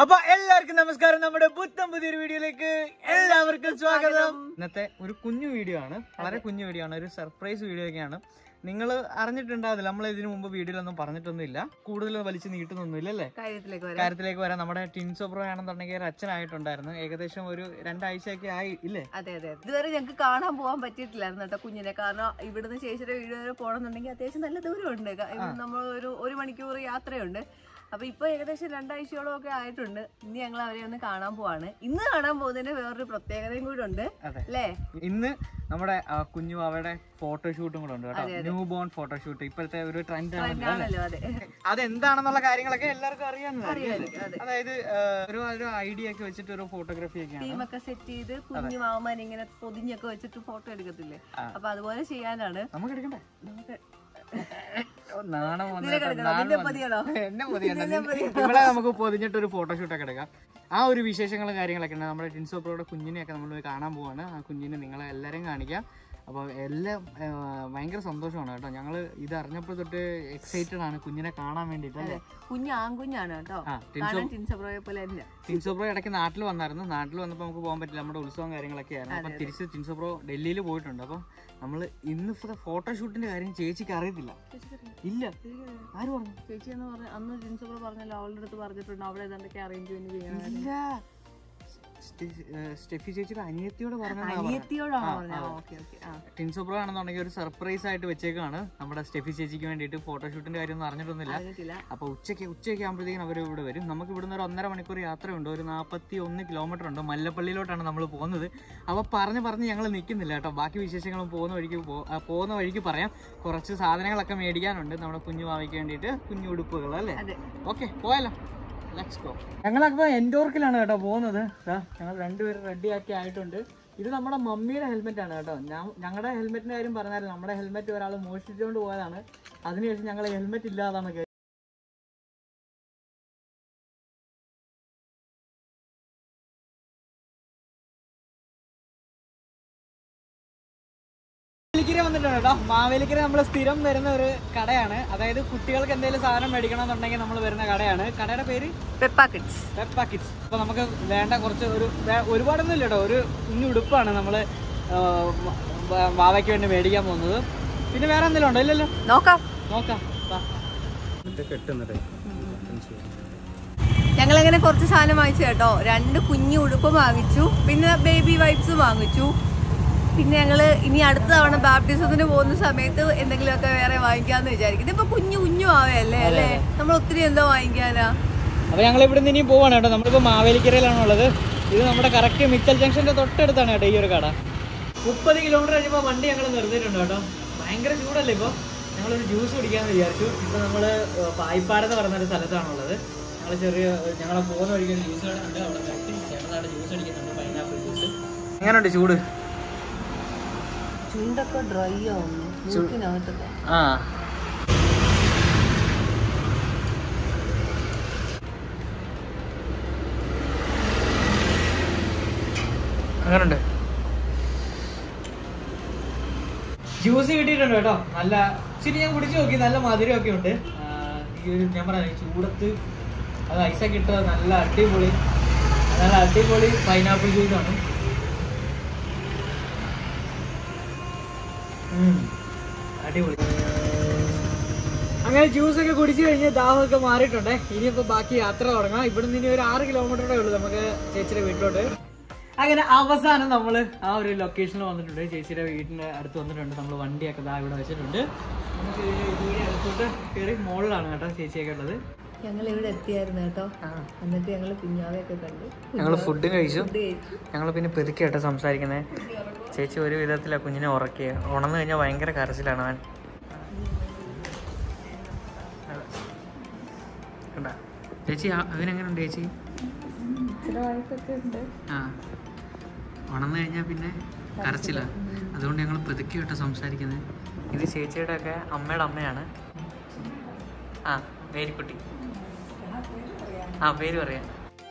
അപ്പൊ എല്ലാവർക്കും നമസ്കാരം നമ്മുടെ പുത്തം പുതിയൊരു വീഡിയോയിലേക്ക് എല്ലാവർക്കും സ്വാഗതം ഇന്നത്തെ ഒരു കുഞ്ഞു വീഡിയോ ആണ് വളരെ കുഞ്ഞു വീഡിയോ ആണ് ഒരു സർപ്രൈസ് വീഡിയോ ഒക്കെയാണ് നിങ്ങൾ അറിഞ്ഞിട്ടുണ്ടാവില്ല നമ്മൾ ഇതിനു മുമ്പ് വീഡിയോയിലൊന്നും പറഞ്ഞിട്ടൊന്നുമില്ല കൂടുതൽ വലിച്ചു നീട്ടുന്നൊന്നുമില്ല അല്ലേ കാര്യത്തിലേക്ക് വരാം കാര്യത്തിലേക്ക് വരാം നമ്മുടെ ടിൻസോ ബ്രോ ആണെന്നുണ്ടെങ്കിൽ ഒരു അച്ഛനായിട്ടുണ്ടായിരുന്നു ഏകദേശം ഒരു രണ്ടാഴ്ചയൊക്കെ ആയി ഇല്ലേ അതെ അതെ ഇതുവരെ ഞങ്ങൾക്ക് കാണാൻ പോകാൻ പറ്റിയിട്ടില്ലായിരുന്നു കേട്ടോ കുഞ്ഞിനെ കാരണം ഇവിടുന്ന് ചേച്ചിയുടെ വീട് വരെ പോകണമെന്നുണ്ടെങ്കിൽ അത്യാവശ്യം നല്ല ദൂരമുണ്ട് ക- ഇവിടെ നമ്മൾ ഒരു ഒരു മണിക്കൂർ യാത്രയുണ്ട് അപ്പൊ ഇപ്പൊ ഏകദേശം രണ്ടാഴ്ചയോളം ഒക്കെ ആയിട്ടുണ്ട് ഇന്ന് ഞങ്ങൾ അവരെ ഒന്ന് കാണാൻ പോവാണ് ഇന്ന് കാണാൻ പോകുന്നതിന് വേറൊരു പ്രത്യേകതയും കൂടെ ഉണ്ട് അതെ അല്ലേ ഇന്ന് നമ്മുടെ ആ, കുഞ്ഞു അവയുടെ ഫോട്ടോഷൂട്ടും കൂടെ ഉണ്ട് കേട്ടോ ന്യൂ ബോൺ ഫോട്ടോഷൂട്ട് ഇപ്പോഴത്തെ ഒരു ട്രെൻഡ് ആണല്ലോ അല്ലേ ആണല്ലോ അതെ അതെന്താണെന്നുള്ള കാര്യങ്ങളൊക്കെ എല്ലാവർക്കും അറിയാവുന്നതാണ് അറിയാമായിരിക്കും, അതെ. അതായത് അതായത് ഒരു ഒരു ഐഡിയ ഒക്കെ വെച്ചിട്ട് ഒരു ഫോട്ടോഗ്രാഫി ഒക്കെയാണ് ടീമൊക്കെ സെറ്റ് ചെയ്ത് കുഞ്ഞു മാമൻ ഇങ്ങനെ പൊതിഞ്ഞൊക്കെ വെച്ചിട്ട് ഫോട്ടോ എടുക്കത്തില്ലേ അപ്പൊ അതുപോലെ ചെയ്യാനാണ് നമുക്ക് എടുക്കണ്ടേ നമുക്ക് ഓ, നാണം വന്നു നിനക്ക് കേട്ടോ, എടുക്കണോ? നാണം നിന്നെ വന്നു. പൊതിയണോ? എന്നെ പൊതിയണ്ട. നിന്നെ നി- ഇവിടെ നമുക്ക് പൊതിഞ്ഞിട്ട് ഒരു ഫോട്ടോഷൂട്ട് ഒക്കെ എടുക്കാം ആ ഒരു വിശേഷങ്ങളും കാര്യങ്ങളൊക്കെ ഉണ്ട് നമ്മുടെ ടിൻസോപ്രോയുടെ കുഞ്ഞിനെയൊക്കെ നമ്മൾ പോയി കാണാൻ പോവാണ് ആ കുഞ്ഞിനെ നിങ്ങളെ എല്ലാവരെയും കാണിക്കാം അപ്പോൾ എല്ലാം ആ, ഭയങ്കര സന്തോഷമാണ് കേട്ടോ ഞങ്ങൾ ഇത് അറിഞ്ഞപ്പോൾ തൊട്ട് എക്സൈറ്റഡ് ആണ് കുഞ്ഞിനെ കാണാൻ വേണ്ടിയിട്ട് അല്ലേ കുഞ്ഞ് ആൺകുഞ്ഞാണ് കേട്ടോ ആ ടിൻസോ കാണാൻ ടിൻസബ്രോയെ പോലെ അല്ല ടിൻസോപ്രോ ഇടയ്ക്ക് നാട്ടിൽ വന്നായിരുന്നു നാട്ടിൽ വന്നപ്പോൾ നമുക്ക് പോകാൻ പറ്റില്ല നമ്മുടെ ഉത്സവം കാര്യങ്ങളൊക്കെ ആയിരുന്നു അപ്പം തിരിച്ച് ടിൻസോപ്രോ ഡൽഹിയിൽ പോയിട്ടുണ്ട് അപ്പം നമ്മൾ ഇന്ന് ഫോട്ടോഷൂട്ടിന്റെ കാര്യം ചേച്ചിക്ക് അറിയത്തില്ല ഇല്ല ആര് പറഞ്ഞു ചേച്ചി എന്ന് പറഞ്ഞ അന്ന് ജിൻസോട് പറഞ്ഞല്ലോ അവളുടെ അടുത്ത് പറഞ്ഞിട്ടുണ്ട് അവിടെ ഏതാണ്ടൊക്കെ അറേഞ്ച്മെന്റ് ചെയ്യണം ഇല്ല സ്റ്റെ- ഏഹ് സ്റ്റെഫി ചേച്ചിയുടെ അനിയത്തിയോട് പറഞ്ഞു അനിയത്തിയോടാണോ പറഞ്ഞത് ഓക്കെ ഓക്കെ ആ ടിൻസോപ്രോ ആണെന്നുണ്ടെങ്കിൽ ഒരു സർപ്രൈസ് ആയിട്ട് വെച്ചേക്കാണ് നമ്മുടെ സ്റ്റെഫി ചേച്ചിക്ക് വേണ്ടിയിട്ട് ഫോട്ടോഷൂട്ടിന്റെ കാര്യമൊന്നും അറിഞ്ഞിട്ടൊന്നുമില്ല അറിഞ്ഞിട്ടില്ല അപ്പോൾ ഉച്ചയ്ക്ക് ഉച്ചയ്ക്ക് ആകുമ്പോഴത്തേക്കും അവർ ഇവിടെ വരും നമുക്ക് ഇവിടുന്ന് ഒരു ഒന്നര മണിക്കൂർ യാത്രയുണ്ട് ഒരു നാൽപ്പത്തി ഒന്ന് കിലോമീറ്റർ ഉണ്ട് മല്ലപ്പള്ളിയിലോട്ടാണ് നമ്മൾ പോകുന്നത് അപ്പോൾ പറഞ്ഞ് പറഞ്ഞ് ഞങ്ങൾ നിൽക്കുന്നില്ല കേട്ടോ ബാക്കി വിശേഷങ്ങളും പോകുന്ന വഴിക്ക് പോ- ആ, പോകുന്ന വഴിക്ക് പറയാം കുറച്ച് സാധനങ്ങളൊക്കെ മേടിക്കാനുണ്ട് നമ്മുടെ കുഞ്ഞു ഭാവിക്ക് വേണ്ടിയിട്ട് കുഞ്ഞു ഉടുപ്പുകൾ അല്ലേ അതെ ഓക്കെ പോയാലോ ലെറ്റ്സ് ഗോ ഞങ്ങളപ്പോൾ എൻഡോർക്കിലാണ് കേട്ടോ പോകുന്നത് ദാ, ഞങ്ങൾ രണ്ടുപേരും റെഡി ആക്കി ആയിട്ടുണ്ട് ഇത് നമ്മുടെ മമ്മിയുടെ ഹെൽമെറ്റ് ആണ് കേട്ടോ ഞാൻ ഞങ്ങളുടെ ഹെൽമെറ്റിന്റെ കാര്യം പറഞ്ഞായിരുന്നു നമ്മുടെ ഹെൽമെറ്റ് ഒരാൾ മോഷ്ടിച്ചുകൊണ്ട് പോയതാണ് അതിനുശേഷം ഞങ്ങൾ ഹെൽമെറ്റ് ഇല്ലാതാണ് കേ- മാവേലിക്കര വന്നിട്ടുണ്ട് കേട്ടോ മാവേലിക്കര നമ്മൾ സ്ഥിരം വരുന്ന ഒരു കടയാണ് അതായത് കുട്ടികൾക്ക് എന്തെങ്കിലും സാധനം മേടിക്കണം എന്നുണ്ടെങ്കിൽ നമ്മൾ വരുന്ന കടയാണ് കടയുടെ പേര് പെപ്പ കിഡ്സ് പെപ്പ കിഡ്സ് അപ്പൊ നമുക്ക് വേണ്ട കുറച്ച് ഒരു വേ- ഒരുപാടൊന്നും ഇല്ല കേട്ടോ ഒരു കുഞ്ഞു ഉടുപ്പാണ് നമ്മൾ വാവയ്ക്ക് വേണ്ടി മേടിക്കാൻ പോകുന്നത് പിന്നെ വേറെ എന്തെങ്കിലും ഉണ്ടോ ഇല്ലല്ലോ നോക്കാം നോക്കാം വാ. ഞങ്ങൾ അങ്ങനെ കുറച്ച് സാധനം വാങ്ങിച്ചു കേട്ടോ രണ്ട് കുഞ്ഞു ഉടുപ്പ് വാങ്ങിച്ചു പിന്നെ ബേബി വൈപ്സ് വാങ്ങിച്ചു പിന്നെ ഞങ്ങള് ഇനി അടുത്ത തവണ ബാപ്റ്റിസത്തിന് പോകുന്ന സമയത്ത് എന്തെങ്കിലുമൊക്കെ വേറെ വാങ്ങിക്കാന്ന് വിചാരിക്കും ഇതിപ്പോ കുഞ്ഞു കുഞ്ഞു ആവയല്ലേ അല്ലേ നമ്മൾ ഒത്തിരി എന്തോ വാങ്ങിക്കാനാ അപ്പൊ ഞങ്ങൾ ഇവിടെ നിന്ന് ഇനി പോവാണ് കേട്ടോ നമ്മളിപ്പോ മാവേലിക്കരയിലാണ് ഉള്ളത് ഇത് നമ്മുടെ കറക്റ്റ് മിച്ചൽ ജംഗ്ഷന്റെ തൊട്ടടുത്താണ് കേട്ടോ ഈ ഒരു കട മുപ്പത് കിലോമീറ്റർ കഴിയുമ്പോൾ വണ്ടി ഞങ്ങൾ നിർത്തിയിട്ടുണ്ട് കേട്ടോ ഭയങ്കര ചൂടല്ലേ ഇപ്പോൾ ഞങ്ങളൊരു ജ്യൂസ് കുടിക്കാന്ന് വിചാരിച്ചു ഇപ്പൊ നമ്മള് പായിപ്പാട് എന്ന് പറയുന്ന ഒരു സ്ഥലത്താണുള്ളത് ഞങ്ങൾ ചെറിയ ഞങ്ങൾ പോകുന്ന വഴിക്ക് ഒരു ജ്യൂസ് കട ഉണ്ട് അവിടെ നിർത്തി ചേട്ടനാട് ജ്യൂസ് അടിക്കുന്നുണ്ട് പൈനാപ്പിൾ ജ്യൂസ് എങ്ങനെയുണ്ട് ചൂട് ചുണ്ടൊക്കെ ഡ്രൈ ആവുന്നു മൂക്കിനകത്തൊക്കെ ആ അങ്ങനുണ്ട് ജ്യൂസ് കിട്ടിയിട്ടുണ്ട് കേട്ടോ നല്ല ശരി ഞാൻ കുടിച്ചു നോക്കി നല്ല മധുരമൊക്കെ ഉണ്ട് ആ, ഈ ഒരു ഞാൻ പറയാം ഈ ചൂടത്ത് അത് ഐസൊക്കെ ഇട്ട് നല്ല അടിപൊളി നല്ല അടിപൊളി പൈനാപ്പിൾ ജ്യൂസാണ് ഉം. അടിപൊളി അങ്ങനെ ജ്യൂസ് ഒക്കെ കുടിച്ചു കഴിഞ്ഞ് ദാഹമൊക്കെ മാറിയിട്ടുണ്ട് ഇനിയിപ്പോ ബാക്കി യാത്ര തുടങ്ങാം ഇവിടുന്ന് ഇനി ഒരു ആറ് കിലോമീറ്ററേ ഉള്ളൂ നമുക്ക് ചേച്ചിയുടെ വീട്ടിലോട്ട് അങ്ങനെ അവസാനം നമ്മൾ ആ ഒരു ലൊക്കേഷനിൽ വന്നിട്ടുണ്ട് ചേച്ചിയുടെ വീടിന്റെ അടുത്ത് വന്നിട്ടുണ്ട് നമ്മൾ വണ്ടിയൊക്കെ ദാ ഇവിടെ വെച്ചിട്ടുണ്ട് നമുക്ക് ഇതിന്റെ അടുത്തോട്ട് കയറി മുകളിലാണ് കേട്ടോ ചേച്ചിയൊക്കെ ഉള്ളത് ഞങ്ങൾ ഇവിടെ എത്തിയായിരുന്നു കേട്ടോ എന്നിട്ട് ഞങ്ങൾ കുഞ്ഞാവയൊക്കെ കണ്ടു ഞങ്ങൾ ഫുഡ് കഴിച്ചു ഫുഡ് കഴിച്ചു ഞങ്ങൾ പിന്നെ പെരുക്കിയായിട്ട് സംസാരിക്കുന്നത് ചേച്ചി ഒരു വിധത്തില കുഞ്ഞിനെ ഉറക്കിയ ഉണർന്നു കഴിഞ്ഞാൽ ഭയങ്കര കരച്ചിലാണ് അവൻ കണ്ട ചേച്ചി ആ- അവനെങ്ങനെയുണ്ട് ചേച്ചി ചില വഴക്കൊക്കെ ഉണ്ട് ആ ഉണർന്നു കഴിഞ്ഞാൽ പിന്നെ കരച്ചില്ല അതുകൊണ്ട് ഞങ്ങൾ പെതുക്കിയായിട്ട് സംസാരിക്കുന്നത് ഇത് ചേച്ചിയുടെ ഒക്കെ അമ്മയുടെ അമ്മയാണ് ആ മേരിക്കുട്ടി ആ പേര് പറയാം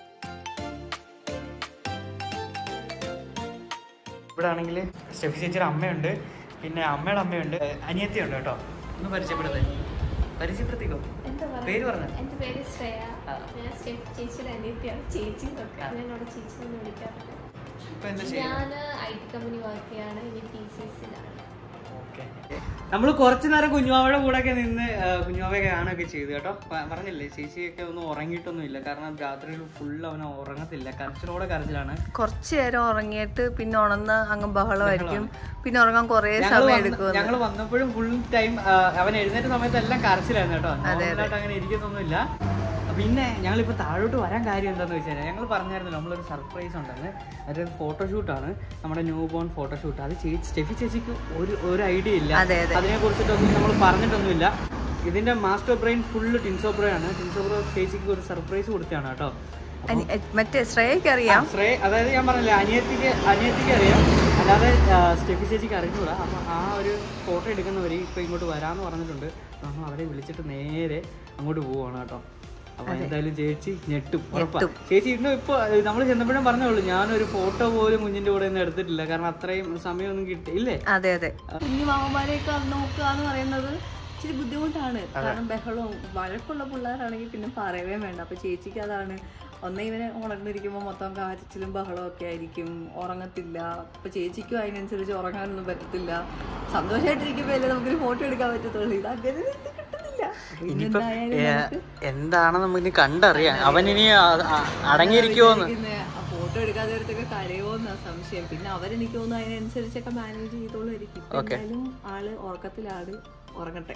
ഇവിടെ ആണെങ്കിൽ സ്റ്റെഫി ചേച്ചിയുടെ അമ്മയുണ്ട് പിന്നെ അമ്മയുടെ അമ്മയുണ്ട് അനിയത്തിയുണ്ട് കേട്ടോ ഒന്ന് പരിചയപ്പെടുത്തേ പരിചയപ്പെടുത്തിക്കോ പേര് പറഞ്ഞു എന്റെ പേര് ശ്രേയ ഞാൻ സ്റ്റെപ്പ് ചേച്ചിയുടെ അനിയത്തിയാണ് ചേച്ചി എന്നൊക്കെ ഞാൻ അവിടെ ചേച്ചി എന്ന് വിളിക്കാറുണ്ട് ഇപ്പൊ എന്താ ചെയ്യുന്നത് ഞാൻ ഐ ടി കമ്പനി വർക്ക് ചെയ്യാണ് ഇനി ടി സി എസിലാണ് നമ്മൾ കുറച്ചു നേരം കുഞ്ഞുമാവയുടെ കൂടെ ഒക്കെ നിന്ന് ആ, കുഞ്ഞുമാവയെ കാണുകയൊക്കെ ചെയ്തു കേട്ടോ പ- പറഞ്ഞില്ലേ ചേച്ചിയൊക്കെ ഒന്നും ഉറങ്ങിയിട്ടൊന്നും ഇല്ല കാരണം രാത്രിയിൽ ഫുൾ അവൻ ഉറങ്ങത്തില്ല കരച്ചിലോടെ കരച്ചിലാണ് കുറച്ചു നേരം ഉറങ്ങിയിട്ട് പിന്നെ ഉണർന്ന് അങ്ങ് ബഹളമായിരിക്കും പിന്നെ ഉറങ്ങാൻ കുറേ സമയം എടുക്കും ഞങ്ങൾ വന്നപ്പോഴും ഫുൾ ടൈം അവൻ എഴുന്നേറ്റ സമയത്ത് എല്ലാം കരച്ചിലായിരുന്നു കേട്ടോ നോർമലായിട്ട് അങ്ങനെ ഇരിക്കുന്നൊന്നുമില്ല പിന്നെ ഞങ്ങളിപ്പോ താഴോട്ട് വരാൻ കാര്യം എന്താന്ന് വെച്ചാൽ ഞങ്ങൾ പറഞ്ഞായിരുന്നു നമ്മളൊരു സർപ്രൈസ് ഉണ്ടെന്ന് അതായത് ഫോട്ടോഷൂട്ടാണ് നമ്മുടെ ന്യൂ ബോൺ ഫോട്ടോഷൂട്ട് അത് ചേച്ചി സ്റ്റെഫി ചേച്ചിക്ക് ഒരു ഒരു ഐഡിയ ഇല്ല അതെ, അതെ. അതിനെ കുറിച്ചിട്ടൊന്നും നമ്മൾ പറഞ്ഞിട്ടൊന്നുമില്ല ഇതിന്റെ master brain full Tinso bro ആണ് ടിൻസോ ബ്രോ ചേച്ചിക്ക് ഒരു സർപ്രൈസ് കൊടുത്തതാണ് കേട്ടോ അനി- എ- മറ്റേ ശ്രേയക്ക് അറിയാം ശ്രേ അതായത് ഞാൻ പറഞ്ഞില്ലേ അനിയത്തിക്ക് അനിയത്തിക്ക് അറിയാം അല്ലാതെ ആ, സ്റ്റെഫി ചേച്ചിക്ക് അറിഞ്ഞൂടാ അപ്പൊ ആ ഒരു ഫോട്ടോ എടുക്കുന്നവര് ഇപ്പൊ ഇങ്ങോട്ട് വരാന്ന് പറഞ്ഞിട്ടുണ്ട് നമ്മൾ അവരെ വിളിച്ചിട്ട് നേരെ അങ്ങോട്ട് പോവാണ് കേട്ടോ അപ്പൊ എന്തായാലും ചേച്ചി ഞെട്ടും ഉറപ്പാ ചേച്ചി ഇന്നും ഇപ്പൊ നമ്മൾ ചെന്നപ്പോഴും പറഞ്ഞോളൂ ഞാനൊരു ഫോട്ടോ പോലും കുഞ്ഞിന്റെ കൂടെ ഒന്നും എടുത്തിട്ടില്ല കാരണം അത്രയും സമയമൊന്നും കിട്ടി ഇല്ലേ അതെ അതെ കുഞ്ഞു മാമന്മാരെയൊക്കെ നോക്കുക എന്ന് പറയുന്നത് ഇച്ചിരി ബുദ്ധിമുട്ടാണ് കാരണം ബഹളവും വഴക്കുള്ള പിള്ളേരാണെങ്കിൽ പിന്നെ പറയവേ വേണ്ട അപ്പൊ ചേച്ചിക്ക് അതാണ് ഒന്നേ ഇവനെ ഉണർന്നിരിക്കുമ്പോൾ മൊത്തം കാച്ചിലും ബഹളവും ഒക്കെ ആയിരിക്കും ഉറങ്ങത്തില്ല അപ്പൊ ചേച്ചിക്കും അതിനനുസരിച്ച് ഉറങ്ങാനൊന്നും പറ്റത്തില്ല സന്തോഷമായിട്ടിരിക്കുമ്പോ അല്ലേ നമുക്കൊരു ഫോട്ടോ എടുക്കാൻ പറ്റത്തുള്ളൂ ഇത് അങ്ങനെ ഇത് കിട്ടുന്നില്ല അപ്പൊ ഇനി എന്തായാലും നമുക്ക് എന്താണെന്ന് നമുക്ക് കണ്ടറിയാം അവൻ ഇനി അടങ്ങിയിരിക്കുമോന്ന് ഫോട്ടോ എടുക്കാതെ അടുത്തൊക്കെ കരയോന്നാ സംശയം പിന്നെ അവരെനിക്ക് തോന്നുന്നു അതിനനുസരിച്ചൊക്കെ മാനേജ് ചെയ്തോളായിരിക്കും ഇപ്പൊ എന്തായാലും ആള് ഉറക്കത്തിലാണ് ഉറങ്ങട്ടെ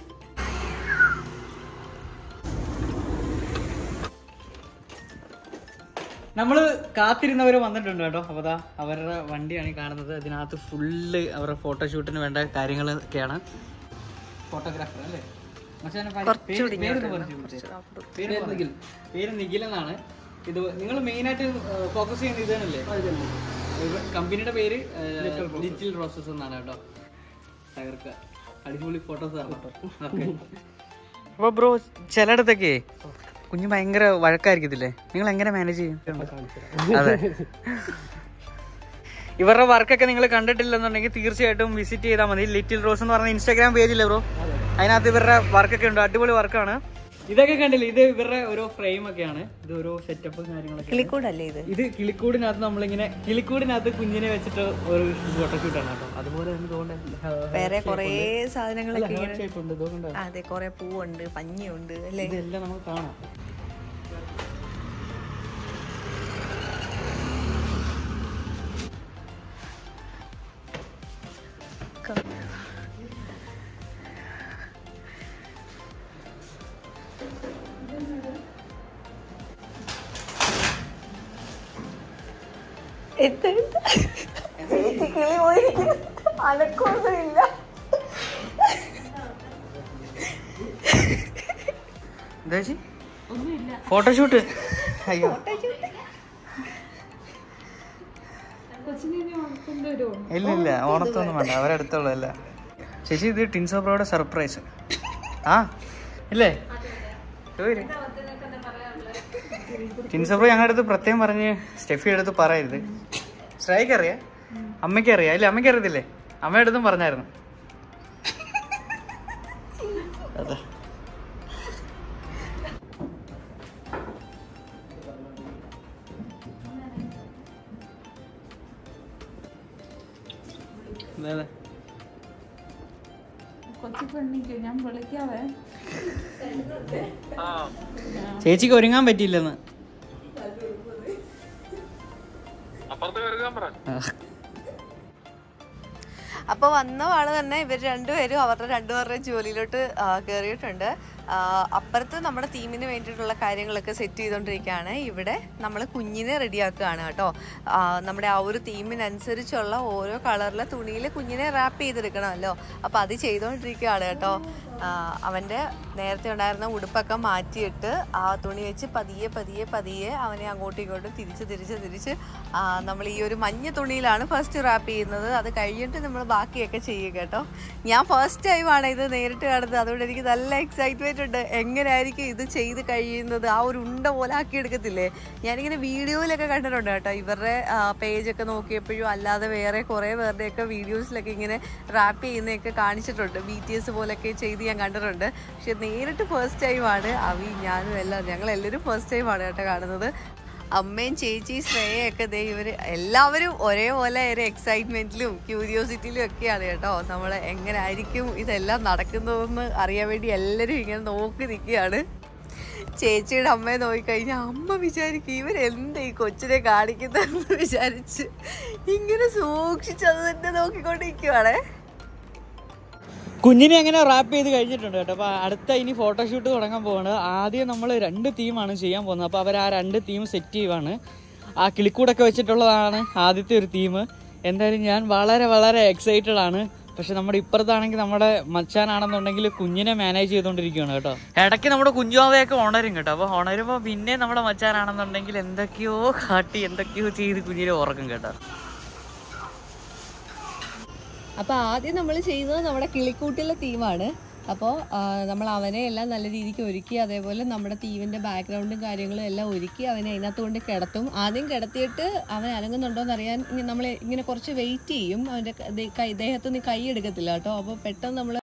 നമ്മള് കാത്തിരുന്നവര് വന്നിട്ടുണ്ട് കേട്ടോ അപ്പൊ ദാ അവരുടെ വണ്ടിയാണ് ഈ കാണുന്നത് അതിനകത്ത് ഫുള്ള് അവരുടെ ഫോട്ടോഷൂട്ടിന് വേണ്ട കാര്യങ്ങളൊക്കെയാണ് ഫോട്ടോഗ്രാഫർ അല്ലേ മച്ചാനെ പരി- പേര്- പേരൊന്ന് പറഞ്ഞേ. പേര് നിഖിൽ പേര് നിഖിൽ എന്നാണ് ഇത് നിങ്ങൾ മെയിൻ ആയിട്ട് ഫോക്കസ് ചെയ്യുന്ന ഇതാണല്ലേ കമ്പനിയുടെ പേര് ലിറ്റിൽ റോസസ് എന്നാണ് കേട്ടോ തകർക്കുക അടിപൊളി ഫോട്ടോസ് അപ്പൊ ബ്രോ ചിലയിടത്തൊക്കെ കുഞ്ഞ് ഭയങ്കര വഴക്കായിരിക്കത്തില്ലേ നിങ്ങൾ എങ്ങനെ മാനേജ് ചെയ്യും അതെ ഇവരുടെ വർക്കൊക്കെ നിങ്ങൾ കണ്ടിട്ടില്ലെന്നുണ്ടെങ്കിൽ തീർച്ചയായിട്ടും വിസിറ്റ് ചെയ്താൽ മതി ലിറ്റിൽ റോസ് എന്ന് പറഞ്ഞ ഇൻസ്റ്റാഗ്രാം പേജില്ലേ ബ്രോ അതിനകത്ത് ഇവരുടെ വർക്കൊക്കെ ഉണ്ട് അടിപൊളി വർക്കാണ് ഇതൊക്കെ കണ്ടില്ലേ ഇത് ഇവരുടെ ഓരോ ഫ്രെയിം ഒക്കെയാണ് ഇത് ഓരോ സെറ്റപ്പ് കാര്യങ്ങളൊക്കെ കിളിക്കൂടല്ലേ ഇത് ഇത് കിളിക്കൂടിനകത്ത് നമ്മളിങ്ങനെ കിളിക്കൂടിനകത്ത് കുഞ്ഞിനെ വെച്ചിട്ട് ഒരു ഫോട്ടോഷൂട്ടാണ് കേട്ടോ അതുപോലെ തന്നെ തോന്നുന്നത് വേറെ കൊറേ സാധനങ്ങളൊക്കെ ഇങ്ങനെ ഷേപ്പ് ഉണ്ട് ഇതുകൊണ്ട് അതെ കൊറേ പൂവുണ്ട് പഞ്ഞിയുണ്ട് അല്ലേ ഇതെല്ലാം നമുക്ക് കാണാം എന്ത് എന്ത്? ചേച്ചി കിളി പോയിരിക്കുന്നു അനക്കൊന്നുമില്ല എന്താ ചേച്ചി ഫോട്ടോഷൂട്ട് അയ്യോ ഇല്ല ഇല്ല ഓണത്തൊന്നും വേണ്ട അവരടുത്തുള്ളൂ അല്ല ചേച്ചി ഇത് ടിൻസോ ബ്രോയുടെ സർപ്രൈസ് ആ ഇല്ലേ ചോദിര്. ടിൻസോ ബ്രോ ഞങ്ങളുടെ അടുത്ത് പ്രത്യേകം പറഞ്ഞ് സ്റ്റെഫി അടുത്ത് പറയരുത് ശ്രേയക്ക് അറിയാം അമ്മയ്ക്ക് അറിയാം ഇല്ല അമ്മയ്ക്ക് അറിയത്തില്ലേ അമ്മയുടെ അടുത്തും പറഞ്ഞായിരുന്നു അതെ അതെ അതെ ചേച്ചിക്ക് ഒരുങ്ങാൻ പറ്റിയില്ലെന്ന് ആ. അപ്പൊ വന്ന ആള് തന്നെ ഇവർ രണ്ടുപേരും അവരുടെ രണ്ടുപേരുടെയും ജോലിയിലോട്ട് ആ, കയറിയിട്ടുണ്ട് ആ, അപ്പുറത്ത് നമ്മുടെ ടീമിന് വേണ്ടിയിട്ടുള്ള കാര്യങ്ങളൊക്കെ സെറ്റ് ചെയ്തുകൊണ്ടിരിക്കുകയാണ് ഇവിടെ നമ്മൾ കുഞ്ഞിനെ റെഡിയാക്കുകയാണ് കേട്ടോ ആ, നമ്മുടെ ആ ഒരു തീമിനനുസരിച്ചുള്ള ഓരോ കളറിലെ തുണിയിൽ കുഞ്ഞിനെ റാപ്പ് ചെയ്തെടുക്കണമല്ലോ അപ്പോൾ അത് ചെയ്തുകൊണ്ടിരിക്കുകയാണ് കേട്ടോ ആ, അവൻ്റെ നേരത്തെ ഉണ്ടായിരുന്ന ഉടുപ്പൊക്കെ മാറ്റിയിട്ട് ആ തുണി വെച്ച് പതിയെ പതിയെ പതിയെ അവനെ അങ്ങോട്ടും ഇങ്ങോട്ടും തിരിച്ച് തിരിച്ച് തിരിച്ച് ആ, നമ്മൾ ഈ ഒരു മഞ്ഞ തുണിയിലാണ് ഫസ്റ്റ് റാപ്പ് ചെയ്യുന്നത് അത് കഴിഞ്ഞിട്ട് നമ്മൾ ബാക്കിയൊക്കെ ചെയ്യും കേട്ടോ ഞാൻ ഫസ്റ്റ് ടൈമാണ് ഇത് നേരിട്ട് കാണുന്നത് അതുകൊണ്ട് എനിക്ക് നല്ല എക്സൈറ്റ്മെന്റ് ഉണ്ട് എങ്ങനെയായിരിക്കും ഇത് ചെയ്ത് കഴിയുന്നത് ആ ഒരു ഉണ്ട പോലെ ആക്കി എടുക്കത്തില്ലേ ഞാനിങ്ങനെ വീഡിയോയിലൊക്കെ കണ്ടിട്ടുണ്ട് കേട്ടോ ഇവരുടെ പേജൊക്കെ നോക്കിയപ്പോഴും അല്ലാതെ വേറെ കുറേ പേരുടെയൊക്കെ വീഡിയോസിലൊക്കെ ഇങ്ങനെ റാപ്പ് ചെയ്യുന്നതൊക്കെ കാണിച്ചിട്ടുണ്ട് ബി ടി എസ് പോലൊക്കെ ചെയ്ത് ഞാൻ കണ്ടിട്ടുണ്ട് പക്ഷെ നേരിട്ട് ഫസ്റ്റ് ടൈമാണ് അവി ഞാനും എല്ലാം ഞങ്ങൾ എല്ലാവരും ഫസ്റ്റ് ടൈമാണ് കേട്ടോ കാണുന്നത് അമ്മയും ചേച്ചി ശ്രേയൊക്കെ ദേ ഇവർ എല്ലാവരും ഒരേപോലെ ഒരു എക്സൈറ്റ്മെന്റിലും ക്യൂരിയോസിറ്റിയിലും ഒക്കെയാണ് കേട്ടോ നമ്മൾ എങ്ങനെ ആയിരിക്കും ഇതെല്ലാം നടക്കുന്നതെന്ന് അറിയാൻ വേണ്ടി എല്ലാവരും ഇങ്ങനെ നോക്കി നിൽക്കുകയാണ് ചേച്ചിയുടെ അമ്മയെ നോക്കിക്കഴിഞ്ഞാൽ അമ്മ വിചാരിക്കും ഇവരെന്താ ഈ കൊച്ചിനെ കാണിക്കുന്നതെന്ന് വിചാരിച്ച് ഇങ്ങനെ സൂക്ഷിച്ചത് തന്നെ നോക്കിക്കൊണ്ടിരിക്കുവാണേ കുഞ്ഞിനെ അങ്ങനെ റാപ്പ് ചെയ്ത് കഴിഞ്ഞിട്ടുണ്ട് കേട്ടോ അപ്പോൾ അടുത്ത ഇനി ഫോട്ടോഷൂട്ട് തുടങ്ങാൻ പോവാണ് ആദ്യം നമ്മൾ രണ്ട് തീമാണ് ചെയ്യാൻ പോകുന്നത് അപ്പോൾ അവർ ആ രണ്ട് തീം സെറ്റ് ചെയ്യുവാണ് ആ കിളിക്കൂടൊക്കെ വെച്ചിട്ടുള്ളതാണ് ആദ്യത്തെ ഒരു തീം എന്തായാലും ഞാൻ വളരെ വളരെ എക്സൈറ്റഡ് ആണ് പക്ഷെ നമ്മുടെ ഇപ്പുറത്താണെങ്കിൽ നമ്മുടെ മച്ചാനാണെന്നുണ്ടെങ്കിൽ കുഞ്ഞിനെ മാനേജ് ചെയ്തുകൊണ്ടിരിക്കുകയാണ് കേട്ടോ ഇടയ്ക്ക് നമ്മുടെ കുഞ്ഞുവാവയൊക്കെ ഉണരും കേട്ടോ അപ്പോൾ ഉണരുമ്പോൾ പിന്നെ നമ്മുടെ മച്ചാനാണെന്നുണ്ടെങ്കിൽ എന്തൊക്കെയോ കാട്ടി എന്തൊക്കെയോ ചെയ്ത് കുഞ്ഞിനെ ഉറക്കും കേട്ടോ അപ്പോൾ ആദ്യം നമ്മൾ ചെയ്യുന്നത് നമ്മുടെ കിളിക്കൂട്ടിലെ തീമാണ് അപ്പോൾ നമ്മൾ അവനെ എല്ലാം നല്ല രീതിക്ക് ഒരുക്കി അതേപോലെ നമ്മുടെ തീവിൻ്റെ ബാക്ക്ഗ്രൗണ്ടും കാര്യങ്ങളും എല്ലാം ഒരുക്കി അവനെ അതിനകത്ത് കൊണ്ട് കിടത്തും ആദ്യം കിടത്തിയിട്ട് അവൻ അനങ്ങുന്നുണ്ടോ എന്ന് അറിയാൻ നമ്മൾ ഇങ്ങനെ കുറച്ച് വെയിറ്റ് ചെയ്യും അവൻ്റെ ക- ദേ- കൈ ദേഹത്ത് നിന്ന് കൈ എടുക്കത്തില്ല കേട്ടോ അപ്പോൾ പെട്ടെന്ന് നമ്മൾ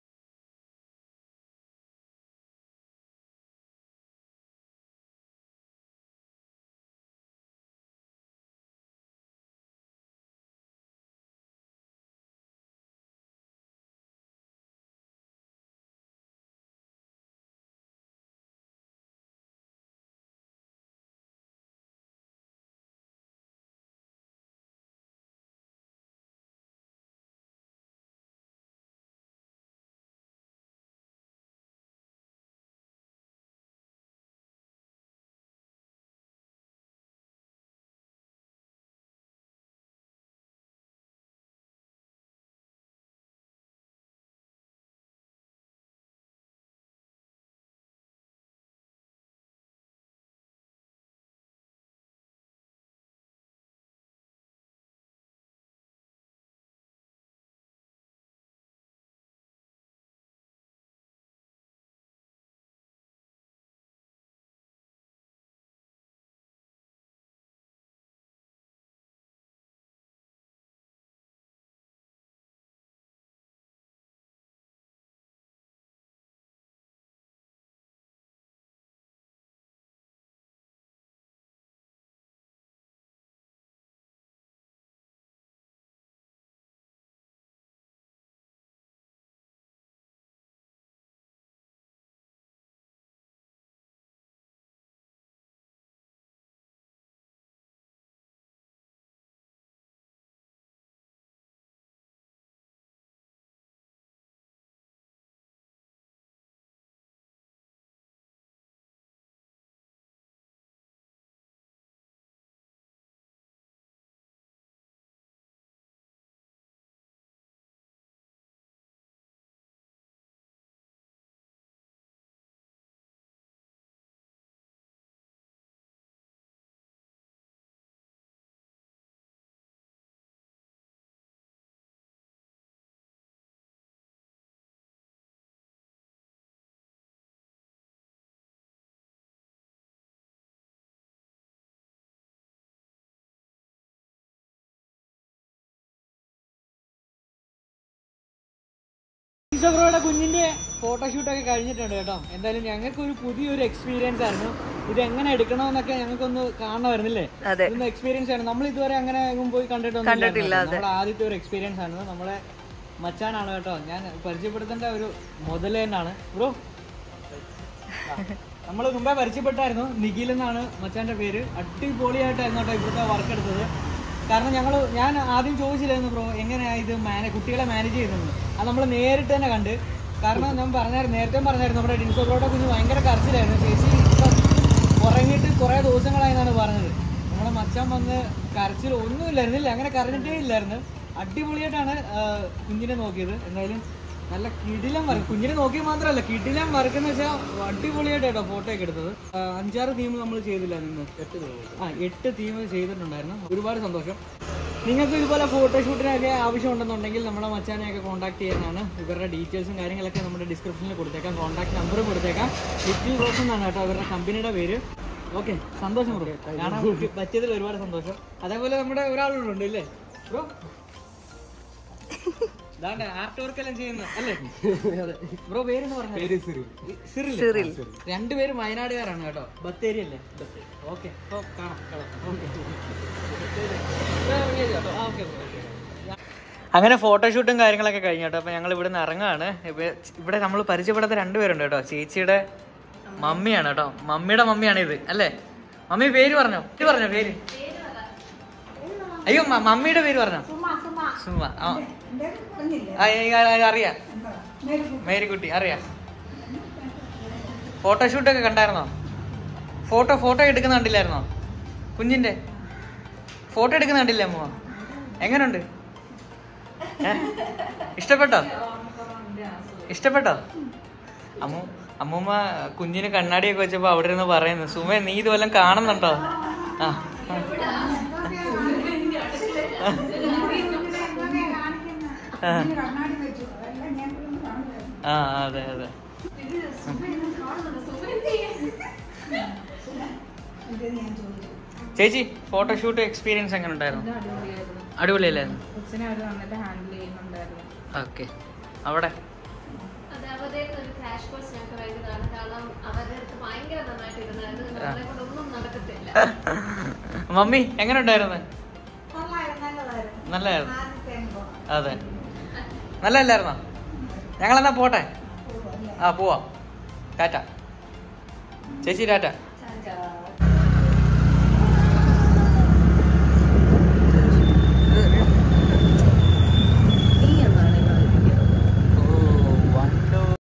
ബ്രോയുടെ കുഞ്ഞിന്റെ ഫോട്ടോഷൂട്ടൊക്കെ കഴിഞ്ഞിട്ടുണ്ട് കേട്ടോ എന്തായാലും ഞങ്ങൾക്ക് ഒരു പുതിയൊരു എക്സ്പീരിയൻസ് ആയിരുന്നു ഇത് എങ്ങനെ എടുക്കണമെന്നൊക്കെ ഞങ്ങൾക്കൊന്ന് കാണണമായിരുന്നില്ലേ അതെ ഇതൊന്ന് എക്സ്പീരിയൻസ് ആണ് നമ്മൾ ഇതുവരെ അങ്ങനെ എങ്ങും പോയി കണ്ടിട്ടൊന്നും കണ്ടിട്ടില്ല, ഇല്ലായിരുന്നു. നമ്മുടെ ആദ്യത്തെ ഒരു എക്സ്പീരിയൻസ് ആണ് നമ്മളെ മച്ചാനാണ് കേട്ടോ ഞാൻ പരിചയപ്പെടുത്തേണ്ട ഒരു മുതൽ തന്നെയാണ് ബ്രോ നമ്മൾ മുമ്പേ പരിചയപ്പെട്ടായിരുന്നു നിഖിൽ എന്നാണ് മച്ചാന്റെ പേര് അടിപൊളിയായിട്ടായിരുന്നു കേട്ടോ ഇവിടുത്തെ വർക്ക് എടുത്തത് കാരണം ഞങ്ങൾ ഞാൻ ആദ്യം ചോദിച്ചില്ലായിരുന്നു ബ്രോ എങ്ങനെയാ ഇത് മാനേ കുട്ടികളെ മാനേജ് ചെയ്യുന്നത് അത് നമ്മൾ നേരിട്ട് തന്നെ കണ്ട് കാരണം ഞാൻ പറഞ്ഞായിരുന്നു നേരത്തെ പറഞ്ഞായിരുന്നു നമ്മുടെ ഡിൻസോ ബ്രോയുടെ കുഞ്ഞ് ഭയങ്കര കരച്ചിലായിരുന്നു ചേച്ചി ഇപ്പം ഉറങ്ങിയിട്ട് കുറേ ദിവസങ്ങളായി എന്നാണ് പറഞ്ഞത് നമ്മളെ മച്ചാൻ വന്ന് കരച്ചിൽ ഒന്നുമില്ലായിരുന്നില്ല അങ്ങനെ കരഞ്ഞിട്ടേ ഇല്ലായിരുന്നു അടിപൊളിയായിട്ടാണ് ആ, കുഞ്ഞിനെ നോക്കിയത് എന്തായാലും നല്ല കിടിലം വർക്ക് കുഞ്ഞിനെ നോക്കിയത് മാത്രമല്ല കിടിലം വർക്ക് എന്ന് വെച്ചാൽ അടിപൊളിയായിട്ട് കേട്ടോ ഫോട്ടോ ഒക്കെ എടുത്തത് ആ, അഞ്ചാറ് തീം നമ്മൾ ചെയ്തില്ല നിന്ന് എട്ട് ആ എട്ട് തീം ചെയ്തിട്ടുണ്ടായിരുന്നു ഒരുപാട് സന്തോഷം നിങ്ങൾക്ക് ഇതുപോലെ ഫോട്ടോഷൂട്ടിനൊക്കെ ആവശ്യമുണ്ടെന്നുണ്ടെങ്കിൽ നമ്മളെ മച്ചാനെയൊക്കെ കോൺടാക്ട് ചെയ്യാനാണ് ഇവരുടെ ഡീറ്റെയിൽസും കാര്യങ്ങളൊക്കെ നമ്മുടെ ഡിസ്ക്രിപ്ഷനിൽ കൊടുത്തേക്കാം കോൺടാക്ട് നമ്പർ കൊടുത്തേക്കാം ലിറ്റിൽ റോസ് എന്നാണ് കേട്ടോ ഇവരുടെ കമ്പനിയുടെ പേര് ഓക്കെ സന്തോഷം ബ്രോ കാണാൻ പറ്റിയതിൽ ഒരുപാട് സന്തോഷം അതേപോലെ നമ്മുടെ ഒരാളുണ്ട് ഇല്ലേ ബ്രോ ഇതാണ്ട് ആർട്ട് വർക്ക് എല്ലാം ചെയ്യുന്നു അല്ലേ ബ്രോ പേരെന്ന് പറഞ്ഞു പേര് സിറിൽ സിറിൽ സിറിൽ രണ്ടുപേരും വയനാടുകാരാണ് കേട്ടോ ബത്തേരി അല്ലേ ഓക്കെ അപ്പൊ കാണാം അങ്ങനെ ഫോട്ടോഷൂട്ടും കാര്യങ്ങളൊക്കെ കഴിഞ്ഞു കേട്ടോ അപ്പൊ ഞങ്ങൾ ഇവിടെ നിന്ന് ഇറങ്ങാണ് ഇപ്പൊ ഇവിടെ നമ്മൾ പരിചയപ്പെടാത്ത രണ്ടുപേരുണ്ട് കേട്ടോ ചേച്ചിയുടെ മമ്മിയാണ് കേട്ടോ മമ്മിയുടെ മമ്മിയാണ് ഇത് അല്ലേ മമ്മി പേര് പറഞ്ഞോ പേര് പറഞ്ഞോ പേര് അയ്യോ മ- മമ്മിയുടെ പേര് പറഞ്ഞോ സുമ ആ ആ, ഈ- ആ, ആ, അറിയാം മേരിക്കുട്ടി അറിയാം ഫോട്ടോഷൂട്ടൊക്കെ കണ്ടായിരുന്നോ ഫോട്ടോ ഫോട്ടോ എടുക്കുന്ന കണ്ടില്ലായിരുന്നോ കുഞ്ഞിന്റെ ഫോട്ടോ എടുക്കുന്ന കണ്ടില്ലേ അമ്മ എങ്ങനുണ്ട് ഏ? ഇഷ്ടപ്പെട്ടോ ഇഷ്ടപ്പെട്ടോ അമ്മു അമ്മൂമ്മ കുഞ്ഞിന് കണ്ണാടിയൊക്കെ വെച്ചപ്പോ അവിടെ ഇരുന്ന് പറയുന്നു സുമ നീ ഇത് വല്ലതും കാണുന്നുണ്ടോ ആ ആ. ആ അതെ അതെ ചേച്ചി ഫോട്ടോഷൂട്ട് എക്സ്പീരിയൻസ് എങ്ങനെ ഉണ്ടായിരുന്നു അടിപൊളിയല്ലായിരുന്നു കൊച്ചിനെ അവർ നന്നായിട്ട് ഹാൻഡിൽ ചെയ്യുന്നുണ്ടായിരുന്നു ഓക്കെ അവിടെ അത് അവരുടെ ഒരു ക്രാഷ് കോഴ്സ് ഞങ്ങൾക്ക് വേണ്ടതാണ് കാരണം അവരുടെ അടുത്ത് ഭയങ്കര നന്നായിട്ട് ഇരുന്നായിരുന്നു നമ്മളെ കൊണ്ടൊന്നും നടക്കത്തില്ല മമ്മി എങ്ങനെ ഉണ്ടായിരുന്നു നല്ലായിരുന്നു അതെ നല്ലല്ലായിരുന്നോ ഞങ്ങളെന്നാ പോട്ടെ ആ പോവാം ടാറ്റ ചേച്ചി ടാറ്റ